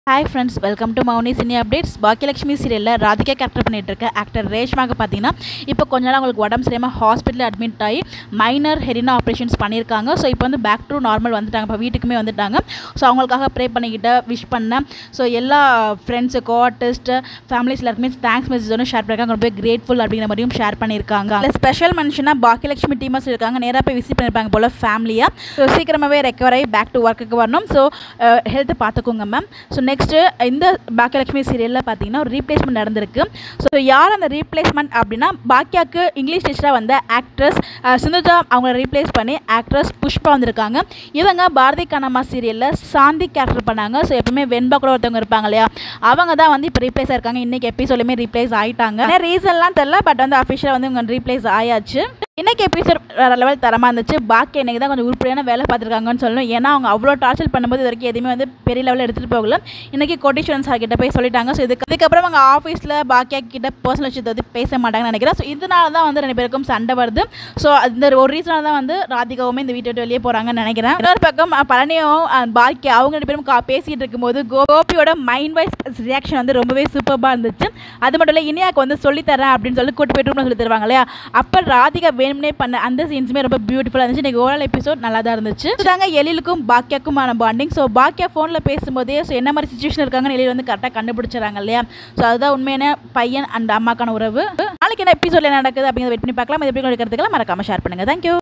hi friends welcome to Mouni cine updates Baakiyalakshmi சீரியலில் Radhika character பண்ணிட்டு இருக்க ஆக்டர் ரேஷ்மாக்கு பார்த்தீங்கன்னா இப்போ கொஞ்ச நாள் அவங்களுக்கு உடம்பு சரியாமல் ஹாஸ்பிட்டலில் அட்மிட் ஆகி மைனர் ஹெரினா ஆப்ரேஷன்ஸ் பண்ணியிருக்காங்க ஸோ இப்போ வந்து பேக் டு நார்மல் வந்துட்டாங்க இப்போ வீட்டுக்குமே வந்துட்டாங்க ஸோ அவங்களுக்காக ப்ரே பண்ணிக்கிட்ட விஷ் பண்ணேன் ஸோ எல்லா ஃப்ரெண்ட்ஸு கோஆர்டிஸ்ட் ஃபேமிலிஸ் எல்லாருக்குமே தேங்க்ஸ் மெசேஜ் ஒன்று ஷேர் பண்ணியிருக்காங்க ரொம்ப கிரேட்ஃபுல் அப்படிங்கிற மாதிரியும் ஷேர் பண்ணியிருக்காங்க அதில் ஸ்பெஷல் மனுஷனாக பாக்கியலட்சுமி டீமர்ஸ் இருக்காங்க நேராக போய் விசிட் பண்ணியிருப்பாங்க போல் ஃபேமிலியாக ஸோ சீக்கிரமாகவே ரெக்கவர் ஆகி பேக் டு ஒர்க்குக்கு வரணும் ஸோ ஹெல்த்தை பார்த்துக்கோங்க மேம் ஸோ நெக்ஸ்ட்டு இந்த பாக்கியலட்சுமி சீரியலில் பார்த்தீங்கன்னா ஒரு ரீப்ளேஸ்மெண்ட் நடந்திருக்கு ஸோ யார் அந்த ரீப்ளேஸ்மெண்ட் அப்படின்னா பாக்கியாக்கு இங்கிலீஷ் டீச்சராக வந்த ஆக்ட்ரஸ் சிந்துஜா அவங்கள ரீப்ளேஸ் பண்ணி ஆக்ட்ரஸ் புஷ்பா வந்திருக்காங்க இவங்க பாரதி கண்ணம்மா சீரியலில் சாந்தி கேரக்டர் பண்ணாங்க ஸோ எப்பவுமே வெண்பா கூட ஒருத்தவங்க இருப்பாங்க இல்லையா அவங்க தான் வந்து இப்போ ரீப்ளேஸ் ஆயிருக்காங்க இன்னைக்கு எபிசோட்லையுமே ரீப்ளேஸ் ஆயிட்டாங்க ரீசன்லாம் தெரில பட் வந்து அஃபிஷியலாக வந்து இவங்க ரீப்ளேஸ் ஆயாச்சு இன்னைக்கு எபிசோட் வேறு லெவல் தரமாக இருந்துச்சு பாக்கி இன்னைக்கு தான் கொஞ்சம் உருப்படியான வேலை பார்த்துருக்காங்கன்னு சொல்லணும் ஏன்னா அவங்க அவ்வளோ டார்ச்சர் பண்ணும்போது இது வரைக்கும் எதுவுமே வந்து பெரிய லெவலில் எடுத்துகிட்டு போகல இன்னைக்கு கோட்டீஸ்வரன் சார் கிட்ட போய் சொல்லிட்டாங்க ஸோ இதுக்கு அதுக்கப்புறம் அவங்க ஆஃபீஸில் பாக்கியா கிட்ட பர்சனல் விஷயத்தை வந்து பேச மாட்டாங்கன்னு நினைக்கிறேன் ஸோ இதனால தான் வந்து ரெண்டு பேருக்கும் சண்டை வருது ஸோ அந்த ஒரு ரீசனால தான் வந்து ராதிகாவுமே இந்த வீட்டை விட்டு வெளியே போகிறாங்கன்னு நினைக்கிறேன் இன்னொரு பக்கம் அஹ், பழனியும் அஹ், பாக்கியா அவங்க ரெண்டு பேரும் கா- பேசிட்டு இருக்கும்போது கோ- கோபியோட மைண்ட் வைஸ் ரியாக்ஷன் வந்து ரொம்பவே சூப்பராக இருந்துச்சு அது மட்டும் இல்லை இனியாக்கு வந்து சொல்லித்தரேன் அப்படின்னு சொல்லி கூட்டு போயிட்டு சொல்லி தருவாங்க இல்லையா அப்போ ராதிகா வேணும்னே பண்ண அந்த சீன்ஸுமே ரொம்ப பியூட்டிஃபுல்லாக இருந்துச்சு இன்னைக்கு ஓவரால் எபிசோட் நல்லா தான் இருந்துச்சு இதாங்க எழிலுக்கும் பாக்கியாக்குமான பாண்டிங் ஸோ பாக்கியா ஃபோனில் பேசும்போதே ஸோ என்ன மாதிரி சுச்சுவேஷன் இருக்காங்கன்னு எழில் வந்து கரெக்டாக கண்டுபிடிச்சிடறாங்க இல்லையா ஸோ அதுதான் உண்மையான பையன் அண்ட் அம்மாக்கான உறவு நாளைக்கு என்ன எபிசோட்ல என்ன நடக்குது அப்படிங்கிறத வெயிட் பண்ணி பார்க்கலாம் இது எப்படி இருக்கிறதுக்கெல்லாம் மறக்காம ஷேர் பண்ணுங்க தேங்க்யூ